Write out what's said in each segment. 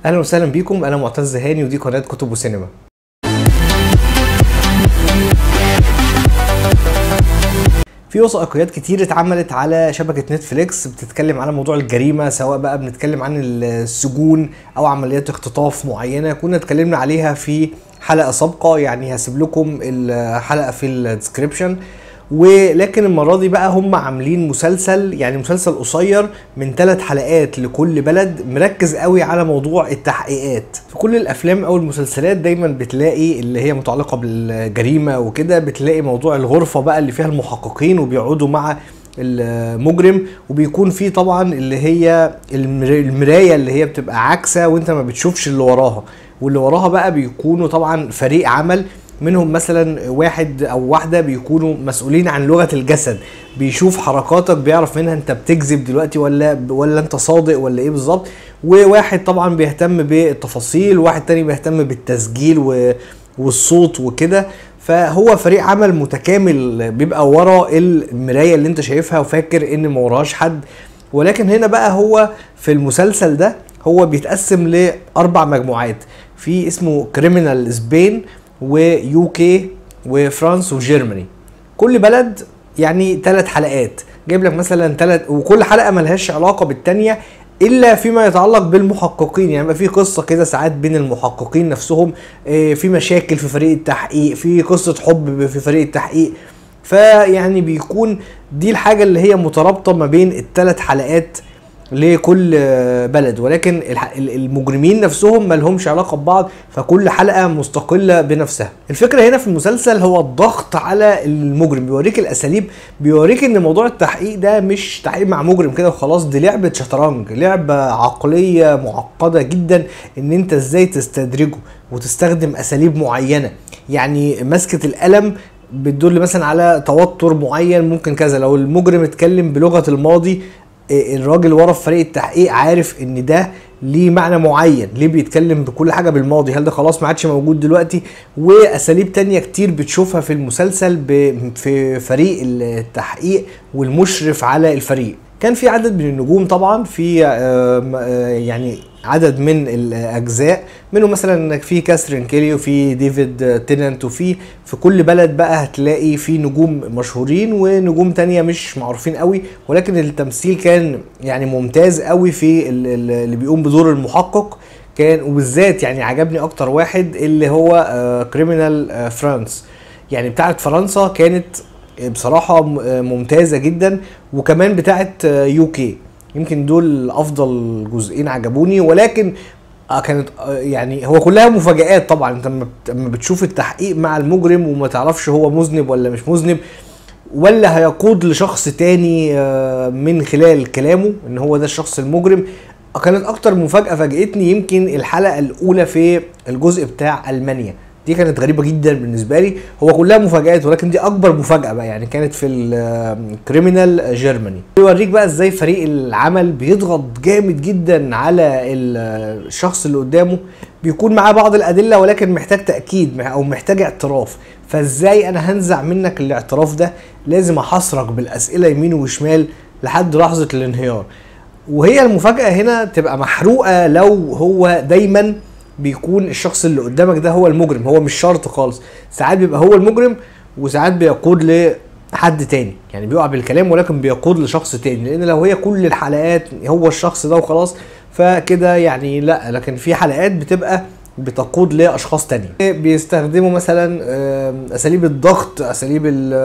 اهلا وسهلا بيكم انا معتز هاني ودي قناه كتب وسينما في وثائقيات كتير اتعملت على شبكة نتفليكس بتتكلم على موضوع الجريمة سواء بقى بنتكلم عن السجون أو عمليات اختطاف معينة كنا اتكلمنا عليها في حلقة سابقة يعني هسيب لكم الحلقة في الديسكريبشن ولكن المرة دي بقى هم عاملين مسلسل يعني مسلسل قصير من ثلاث حلقات لكل بلد مركز قوي على موضوع التحقيقات في كل الافلام او المسلسلات دايما بتلاقي اللي هي متعلقة بالجريمة وكده بتلاقي موضوع الغرفة بقى اللي فيها المحققين وبيقعدوا مع المجرم وبيكون في طبعا اللي هي المرايه اللي هي بتبقى عكسه وانت ما بتشوفش اللي وراها واللي وراها بقى بيكونوا طبعا فريق عمل منهم مثلا واحد او واحده بيكونوا مسؤولين عن لغه الجسد بيشوف حركاتك بيعرف منها انت بتكذب دلوقتي ولا ولا انت صادق ولا ايه بالظبط وواحد طبعا بيهتم بالتفاصيل وواحد تاني بيهتم بالتسجيل و والصوت وكده فهو فريق عمل متكامل بيبقى ورا المرايه اللي انت شايفها وفاكر ان ما وراهاش حد ولكن هنا بقى هو في المسلسل ده هو بيتقسم لاربع مجموعات في اسمه كريمنال سبين ويو كي وفرانس وجيرماني كل بلد يعني ثلاث حلقات جايب لك مثلا ثلاث وكل حلقه ملهاش علاقه بالتانيه الا فيما يتعلق بالمحققين يعني بقى في قصه كده ساعات بين المحققين نفسهم في مشاكل في فريق التحقيق في قصه حب في فريق التحقيق فيعني بيكون دي الحاجه اللي هي مترابطه ما بين الثلاث حلقات لكل بلد ولكن المجرمين نفسهم ما لهمش علاقه ببعض فكل حلقه مستقله بنفسها الفكره هنا في المسلسل هو الضغط على المجرم بيوريك الاساليب بيوريك ان موضوع التحقيق ده مش تحقيق مع مجرم كده وخلاص دي لعبه شطرنج لعبه عقليه معقده جدا ان انت ازاي تستدرجه وتستخدم اساليب معينه يعني مسكه القلم بتدل مثلا على توتر معين ممكن كذا لو المجرم اتكلم بلغه الماضي الراجل ورا في فريق التحقيق عارف ان ده ليه معنى معين ليه بيتكلم بكل حاجه بالماضي هل ده خلاص ما عادش موجود دلوقتي واساليب تانية كتير بتشوفها في المسلسل في فريق التحقيق والمشرف على الفريق كان في عدد من النجوم طبعا في يعني عدد من الاجزاء منه مثلا في كاثرين كيلي وفي ديفيد تيننت وفي في كل بلد بقى هتلاقي في نجوم مشهورين ونجوم تانية مش معروفين قوي ولكن التمثيل كان يعني ممتاز قوي في اللي بيقوم بدور المحقق كان وبالذات يعني عجبني اكتر واحد اللي هو كريمنال فرانس يعني بتاعت فرنسا كانت بصراحة ممتازة جدا وكمان بتاعت يو كي يمكن دول افضل جزئين عجبوني ولكن كانت يعني هو كلها مفاجآت طبعا انت لما بتشوف التحقيق مع المجرم وما تعرفش هو مذنب ولا مش مذنب ولا هيقود لشخص تاني من خلال كلامه ان هو ده الشخص المجرم كانت اكتر مفاجأة فاجئتني يمكن الحلقة الاولى في الجزء بتاع المانيا دي كانت غريبه جدا بالنسبه لي هو كلها مفاجات ولكن دي اكبر مفاجاه بقى يعني كانت في الكريمنال جيرماني بيوريك بقى ازاي فريق العمل بيضغط جامد جدا على الشخص اللي قدامه بيكون معاه بعض الادله ولكن محتاج تاكيد او محتاج اعتراف فازاي انا هنزع منك الاعتراف ده لازم احصرك بالاسئله يمين وشمال لحد لحظه الانهيار وهي المفاجاه هنا تبقى محروقه لو هو دايما بيكون الشخص اللي قدامك ده هو المجرم هو مش شرط خالص ساعات بيبقى هو المجرم وساعات بيقود لحد تاني يعني بيقع بالكلام ولكن بيقود لشخص تاني لان لو هي كل الحلقات هو الشخص ده وخلاص فكده يعني لا لكن في حلقات بتبقى بتقود لاشخاص تانية بيستخدموا مثلا اساليب الضغط اساليب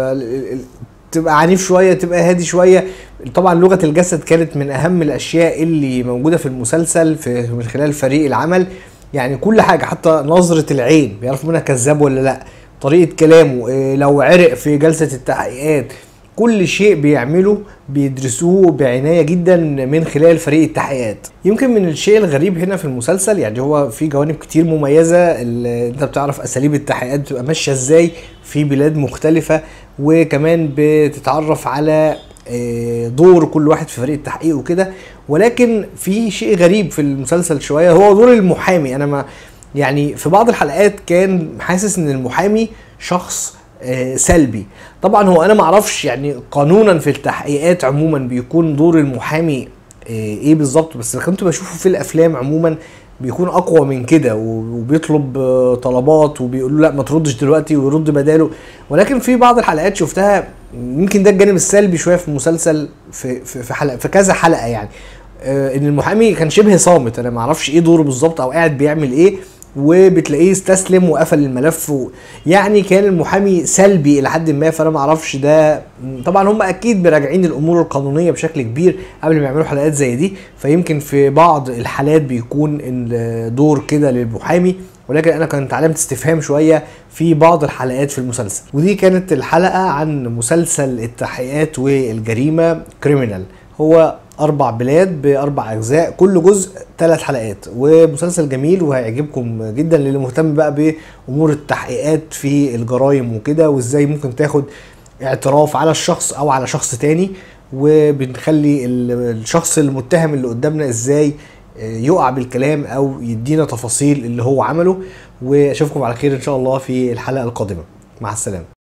تبقى عنيف شويه تبقى هادي شويه طبعا لغه الجسد كانت من اهم الاشياء اللي موجوده في المسلسل في من خلال فريق العمل يعني كل حاجه حتى نظره العين بيعرفوا منها كذاب ولا لا طريقه كلامه إيه لو عرق في جلسه التحقيقات كل شيء بيعمله بيدرسوه بعنايه جدا من خلال فريق التحقيقات يمكن من الشيء الغريب هنا في المسلسل يعني هو في جوانب كتير مميزه انت بتعرف اساليب التحقيقات بتبقى ماشيه ازاي في بلاد مختلفه وكمان بتتعرف على دور كل واحد في فريق التحقيق وكده ولكن في شيء غريب في المسلسل شويه هو دور المحامي انا ما يعني في بعض الحلقات كان حاسس ان المحامي شخص سلبي طبعا هو انا ما اعرفش يعني قانونا في التحقيقات عموما بيكون دور المحامي ايه بالظبط بس كنت بشوفه في الافلام عموما بيكون اقوى من كده وبيطلب آه، طلبات وبيقول له لا ما تردش دلوقتي ويرد بداله ولكن في بعض الحلقات شفتها يمكن ده الجانب السلبي شويه في المسلسل في في في, حلقة في كذا حلقه يعني آه، ان المحامي كان شبه صامت انا ما اعرفش ايه دوره بالظبط او قاعد بيعمل ايه وبتلاقيه استسلم وقفل الملف و... يعني كان المحامي سلبي الى حد ما فانا ما اعرفش ده طبعا هم اكيد مراجعين الامور القانونيه بشكل كبير قبل ما يعملوا حلقات زي دي فيمكن في بعض الحالات بيكون الدور كده للمحامي ولكن انا كانت علامه استفهام شويه في بعض الحلقات في المسلسل ودي كانت الحلقه عن مسلسل التحقيقات والجريمه كريمنال هو اربع بلاد باربع اجزاء كل جزء ثلاث حلقات ومسلسل جميل وهيعجبكم جدا للي مهتم بقى بامور التحقيقات في الجرائم وكده وازاي ممكن تاخد اعتراف على الشخص او على شخص تاني وبنخلي ال- الشخص المتهم اللي قدامنا ازاي يقع بالكلام او يدينا تفاصيل اللي هو عمله واشوفكم على خير ان شاء الله في الحلقه القادمه مع السلامه